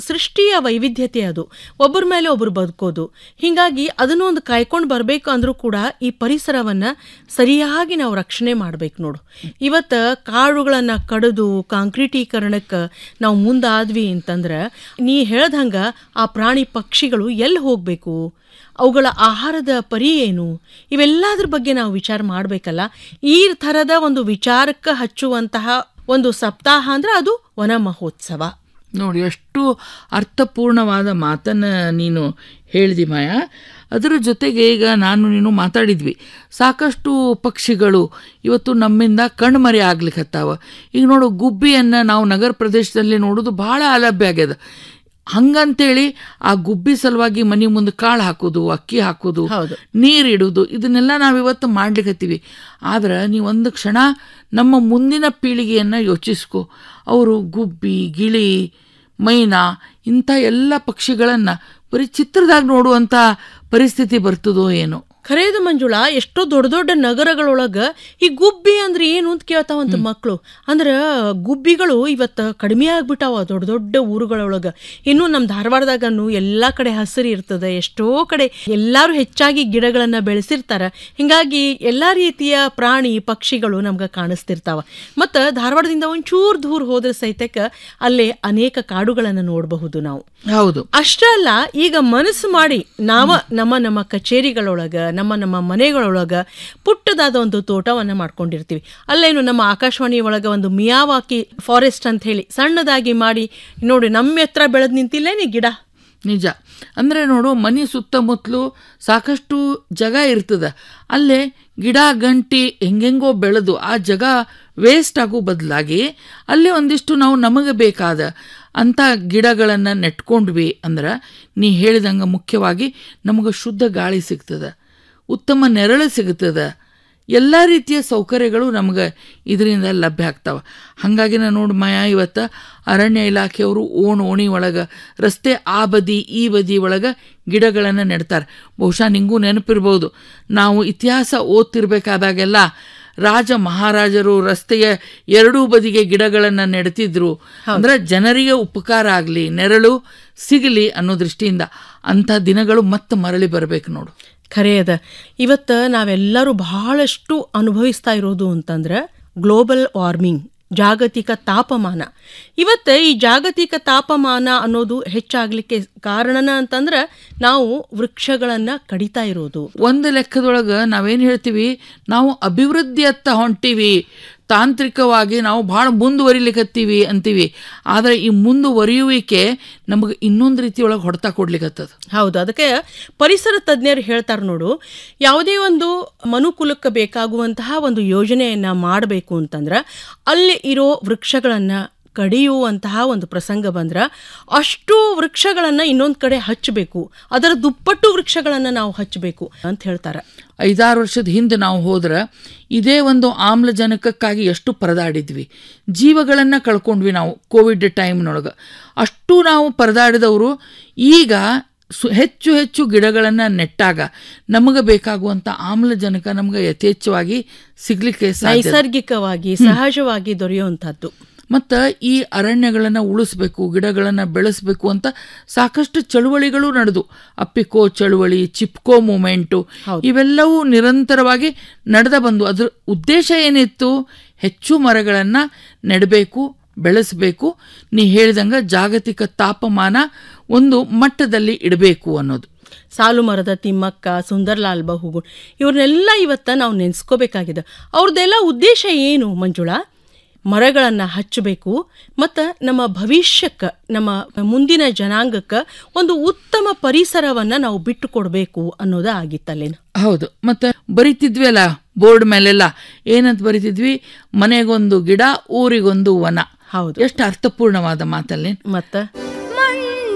ಸೃಷ್ಟಿಯ ವೈವಿಧ್ಯತೆ ಅದು ಒಬ್ಬರ ಮೇಲೆ ಒಬ್ರು ಬದುಕೋದು ಹಿಂಗಾಗಿ ಅದನ್ನು ಒಂದು ಕಾಯ್ಕೊಂಡು ಬರಬೇಕು ಅಂದ್ರೂ ಕೂಡ ಈ ಪರಿಸರವನ್ನ ಸರಿಯಾಗಿ ನಾವು ರಕ್ಷಣೆ ಮಾಡ್ಬೇಕು ನೋಡು ಇವತ್ತು ಕಾಡುಗಳನ್ನ ಕಡಿದು ಕಾಂಕ್ರೀಟೀಕರಣಕ್ಕೆ ನಾವು ಮುಂದಾದ್ವಿ ಅಂತಂದ್ರೆ ನೀ ಹೇಳ್ದಂಗ ಆ ಪ್ರಾಣಿ ಪಕ್ಷಿಗಳು ಎಲ್ಲಿ ಹೋಗ್ಬೇಕು ಅವುಗಳ ಆಹಾರದ ಪರಿ ಏನು ಇವೆಲ್ಲದ್ರ ಬಗ್ಗೆ ನಾವು ವಿಚಾರ ಮಾಡಬೇಕಲ್ಲ ಈ ಥರದ ಒಂದು ವಿಚಾರಕ್ಕೆ ಹಚ್ಚುವಂತಹ ಒಂದು ಸಪ್ತಾಹ ಅಂದ್ರೆ ಅದು ವನ ಮಹೋತ್ಸವ ನೋಡಿ ಎಷ್ಟು ಅರ್ಥಪೂರ್ಣವಾದ ಮಾತನ್ನು ನೀನು ಹೇಳಿದಿ ಮಾಯಾ ಅದರ ಜೊತೆಗೆ ಈಗ ನಾನು ನೀನು ಮಾತಾಡಿದ್ವಿ ಸಾಕಷ್ಟು ಪಕ್ಷಿಗಳು ಇವತ್ತು ನಮ್ಮಿಂದ ಕಣ್ಮರೆ ಆಗ್ಲಿಕ್ಕತ್ತಾವ ಈಗ ನೋಡು ಗುಬ್ಬಿಯನ್ನು ನಾವು ನಗರ ಪ್ರದೇಶದಲ್ಲಿ ನೋಡೋದು ಭಾಳ ಅಲಭ್ಯ ಆಗ್ಯದ ಹಂಗಂತೇಳಿ ಆ ಗುಬ್ಬಿ ಸಲುವಾಗಿ ಮನೆ ಮುಂದೆ ಕಾಳು ಹಾಕೋದು ಅಕ್ಕಿ ಹಾಕೋದು ಹೌದು. ನೀರು ಇಡೋದು ಇದನ್ನೆಲ್ಲ ನಾವಿವತ್ತು ಮಾಡ್ಲಿಕತ್ತೀವಿ ಆದ್ರೆ ನೀವು ಒಂದು ಕ್ಷಣ ನಮ್ಮ ಮುಂದಿನ ಪೀಳಿಗೆಯನ್ನು ಯೋಚಿಸ್ಕೊ ಅವರು ಗುಬ್ಬಿ ಗಿಳಿ ಮೈನಾ ಇಂಥ ಎಲ್ಲ ಪಕ್ಷಿಗಳನ್ನು ಬರೀ ಚಿತ್ರದಾಗ ನೋಡುವಂಥ ಪರಿಸ್ಥಿತಿ ಬರ್ತದೋ ಏನೋ ಖರೇದು ಮಂಜುಳಾ ಎಷ್ಟೋ ದೊಡ್ಡ ದೊಡ್ಡ ನಗರಗಳೊಳಗ ಈ ಗುಬ್ಬಿ ಅಂದ್ರೆ ಏನು ಅಂತ ಕೇಳ್ತಾವಂತ ಮಕ್ಕಳು ಅಂದ್ರ ಗುಬ್ಬಿಗಳು ಇವತ್ತ ಕಡಿಮೆ ಆಗ್ಬಿಟ್ಟಾವ ದೊಡ್ಡ ದೊಡ್ಡ ಊರುಗಳೊಳಗ ಇನ್ನು ನಮ್ಮ ಧಾರವಾಡದಾಗನು ಎಲ್ಲಾ ಕಡೆ ಹಸಿರು ಇರ್ತದೆ ಎಷ್ಟೋ ಕಡೆ ಎಲ್ಲಾರು ಹೆಚ್ಚಾಗಿ ಗಿಡಗಳನ್ನ ಬೆಳೆಸಿರ್ತಾರ ಹಿಂಗಾಗಿ ಎಲ್ಲಾ ರೀತಿಯ ಪ್ರಾಣಿ ಪಕ್ಷಿಗಳು ನಮ್ಗ ಕಾಣಿಸ್ತಿರ್ತಾವ ಮತ್ತ ಧಾರವಾಡದಿಂದ ಒಂಚೂರು ದೂರ ಹೋದ್ರೆ ಸಹಿತಕ್ಕ ಅಲ್ಲೇ ಅನೇಕ ಕಾಡುಗಳನ್ನ ನೋಡಬಹುದು ನಾವು ಹೌದು ಅಷ್ಟೇ ಅಲ್ಲ ಈಗ ಮನಸ್ಸು ಮಾಡಿ ನಾವ ನಮ್ಮ ನಮ್ಮ ಕಚೇರಿಗಳೊಳಗ ನಮ್ಮ ನಮ್ಮ ಮನೆಗಳೊಳಗ ಪುಟ್ಟದಾದ ಒಂದು ತೋಟವನ್ನ ಮಾಡ್ಕೊಂಡಿರ್ತೀವಿ ಅಲ್ಲೇನು ನಮ್ಮ ಆಕಾಶವಾಣಿ ಒಳಗ ಒಂದು ಮಿಯಾವಾಕಿ ಫಾರೆಸ್ಟ್ ಅಂತ ಹೇಳಿ ಸಣ್ಣದಾಗಿ ಮಾಡಿ ನೋಡಿ ನಮ್ಮ ಹತ್ರ ಬೆಳೆದ್ ನಿಂತಿಲ್ಲೇನಿ ಗಿಡ ನಿಜ ಅಂದರೆ ನೋಡು ಮನೆ ಸುತ್ತಮುತ್ತಲು ಸಾಕಷ್ಟು ಜಾಗ ಇರ್ತದೆ ಅಲ್ಲೇ ಗಿಡ ಗಂಟಿ ಹೆಂಗೆಂಗೋ ಬೆಳೆದು ಆ ಜಾಗ ವೇಸ್ಟ್ ಆಗೋ ಬದಲಾಗಿ ಅಲ್ಲೇ ಒಂದಿಷ್ಟು ನಾವು ನಮಗೆ ಬೇಕಾದ ಅಂಥ ಗಿಡಗಳನ್ನು ನೆಟ್ಕೊಂಡ್ವಿ ಅಂದ್ರೆ ನೀ ಹೇಳಿದಂಗೆ ಮುಖ್ಯವಾಗಿ ನಮಗೆ ಶುದ್ಧ ಗಾಳಿ ಸಿಗ್ತದೆ ಉತ್ತಮ ನೆರಳು ಸಿಗ್ತದೆ ಎಲ್ಲ ರೀತಿಯ ಸೌಕರ್ಯಗಳು ನಮ್ಗೆ ಇದರಿಂದ ಲಭ್ಯ ಆಗ್ತಾವೆ ಹಾಗಾಗಿ ನಾನು ನೋಡಿ ಮಾಯಾ ಇವತ್ತು ಅರಣ್ಯ ಇಲಾಖೆಯವರು ಓಣ್ ಓಣಿ ಒಳಗೆ ರಸ್ತೆ ಆ ಬದಿ ಈ ಬದಿ ಒಳಗೆ ಗಿಡಗಳನ್ನು ನೆಡ್ತಾರೆ ಬಹುಶಃ ನಿಂಗೂ ನೆನಪಿರ್ಬೋದು ನಾವು ಇತಿಹಾಸ ಓದ್ತಿರ್ಬೇಕಾದಾಗೆಲ್ಲ ರಾಜ ಮಹಾರಾಜರು ರಸ್ತೆಯ ಎರಡೂ ಬದಿಗೆ ಗಿಡಗಳನ್ನು ನೆಡ್ತಿದ್ರು ಅಂದ್ರೆ ಜನರಿಗೆ ಉಪಕಾರ ಆಗಲಿ ನೆರಳು ಸಿಗಲಿ ಅನ್ನೋ ದೃಷ್ಟಿಯಿಂದ ಅಂಥ ದಿನಗಳು ಮತ್ತೆ ಮರಳಿ ಬರಬೇಕು ನೋಡು ಖರೆ ಅದ ಇವತ್ತು ನಾವೆಲ್ಲರೂ ಬಹಳಷ್ಟು ಅನುಭವಿಸ್ತಾ ಇರೋದು ಅಂತಂದ್ರೆ ಗ್ಲೋಬಲ್ ವಾರ್ಮಿಂಗ್ ಜಾಗತಿಕ ತಾಪಮಾನ ಇವತ್ತು ಈ ಜಾಗತಿಕ ತಾಪಮಾನ ಅನ್ನೋದು ಹೆಚ್ಚಾಗ್ಲಿಕ್ಕೆ ಕಾರಣನ ಅಂತಂದ್ರೆ ನಾವು ವೃಕ್ಷಗಳನ್ನ ಕಡಿತಾ ಇರೋದು ಒಂದು ಲೆಕ್ಕದೊಳಗೆ ನಾವೇನು ಹೇಳ್ತೀವಿ ನಾವು ಅಭಿವೃದ್ಧಿಯತ್ತ ಹೊಂಟೀವಿ ತಾಂತ್ರಿಕವಾಗಿ ನಾವು ಭಾಳ ಮುಂದುವರಿಲಿಕತ್ತೀವಿ ಅಂತೀವಿ ಆದರೆ ಈ ಮುಂದುವರಿಯುವಿಕೆ ನಮಗೆ ಇನ್ನೊಂದು ರೀತಿಯೊಳಗೆ ಹೊಡೆತ ಕೊಡ್ಲಿಕತ್ತದ ಹೌದು ಅದಕ್ಕೆ ಪರಿಸರ ತಜ್ಞರು ಹೇಳ್ತಾರೆ ನೋಡು ಯಾವುದೇ ಒಂದು ಮನುಕುಲಕ್ಕೆ ಬೇಕಾಗುವಂತಹ ಒಂದು ಯೋಜನೆಯನ್ನ ಮಾಡಬೇಕು ಅಂತಂದ್ರೆ ಅಲ್ಲಿ ಇರೋ ವೃಕ್ಷಗಳನ್ನ ಕಡಿಯುವಂತಹ ಒಂದು ಪ್ರಸಂಗ ಬಂದ್ರ ಅಷ್ಟು ವೃಕ್ಷಗಳನ್ನ ಇನ್ನೊಂದು ಕಡೆ ಹಚ್ಚಬೇಕು ಅದರ ದುಪ್ಪಟ್ಟು ವೃಕ್ಷಗಳನ್ನ ನಾವು ಹಚ್ಚಬೇಕು ಅಂತ ಹೇಳ್ತಾರೆ ಐದಾರು ವರ್ಷದ ಹಿಂದೆ ನಾವು ಹೋದ್ರೆ ಇದೇ ಒಂದು ಆಮ್ಲಜನಕಕ್ಕಾಗಿ ಎಷ್ಟು ಪರದಾಡಿದ್ವಿ ಜೀವಗಳನ್ನು ಕಳ್ಕೊಂಡ್ವಿ ನಾವು ಕೋವಿಡ್ ಟೈಮ್ನೊಳಗೆ ಅಷ್ಟು ನಾವು ಪರದಾಡಿದವರು ಈಗ ಸು ಹೆಚ್ಚು ಹೆಚ್ಚು ಗಿಡಗಳನ್ನು ನೆಟ್ಟಾಗ ನಮಗೆ ಬೇಕಾಗುವಂಥ ಆಮ್ಲಜನಕ ನಮಗೆ ಯಥೇಚ್ಛವಾಗಿ ಸಿಗ್ಲಿಕ್ಕೆ ಸಾಧ್ಯ ನೈಸರ್ಗಿಕವಾಗಿ ಸಹಜವಾಗಿ ದೊರೆಯುವಂತಹದ್ದು ಮತ್ತು ಈ ಅರಣ್ಯಗಳನ್ನು ಉಳಿಸ್ಬೇಕು ಗಿಡಗಳನ್ನು ಬೆಳೆಸಬೇಕು ಅಂತ ಸಾಕಷ್ಟು ಚಳುವಳಿಗಳು ನಡೆದು ಅಪ್ಪಿಕೋ ಚಳುವಳಿ ಚಿಪ್ಕೋ ಮೂಮೆಂಟು ಇವೆಲ್ಲವೂ ನಿರಂತರವಾಗಿ ನಡೆದ ಬಂದು ಅದ್ರ ಉದ್ದೇಶ ಏನಿತ್ತು ಹೆಚ್ಚು ಮರಗಳನ್ನು ನೆಡಬೇಕು ಬೆಳೆಸಬೇಕು ನೀ ಹೇಳಿದಂಗೆ ಜಾಗತಿಕ ತಾಪಮಾನ ಒಂದು ಮಟ್ಟದಲ್ಲಿ ಇಡಬೇಕು ಅನ್ನೋದು ಸಾಲು ಮರದ ತಿಮ್ಮಕ್ಕ ಸುಂದರ್ಲಾಲ್ ಬಹುಗು ಇವ್ರನ್ನೆಲ್ಲ ಇವತ್ತ ನಾವು ನೆನೆಸ್ಕೋಬೇಕಾಗಿದೆ ಅವ್ರದ್ದೆಲ್ಲ ಉದ್ದೇಶ ಏನು ಮಂಜುಳಾ ಮರಗಳನ್ನು ಹಚ್ಚಬೇಕು ಮತ್ತು ನಮ್ಮ ಭವಿಷ್ಯಕ್ಕೆ ನಮ್ಮ ಮುಂದಿನ ಜನಾಂಗಕ್ಕೆ ಒಂದು ಉತ್ತಮ ಪರಿಸರವನ್ನು ನಾವು ಬಿಟ್ಟು ಕೊಡಬೇಕು ಅನ್ನೋದು ಆಗಿತ್ತಲ್ಲೇನು ಹೌದು ಮತ್ತೆ ಬರಿತಿದ್ವಿ ಬೋರ್ಡ್ ಮೇಲೆಲ್ಲ ಏನಂತ ಬರಿತಿದ್ವಿ ಮನೆಗೊಂದು ಗಿಡ ಊರಿಗೊಂದು ವನ ಹೌದು ಎಷ್ಟು ಅರ್ಥಪೂರ್ಣವಾದ ಮಾತಲ್ಲಿ ಮತ್ತು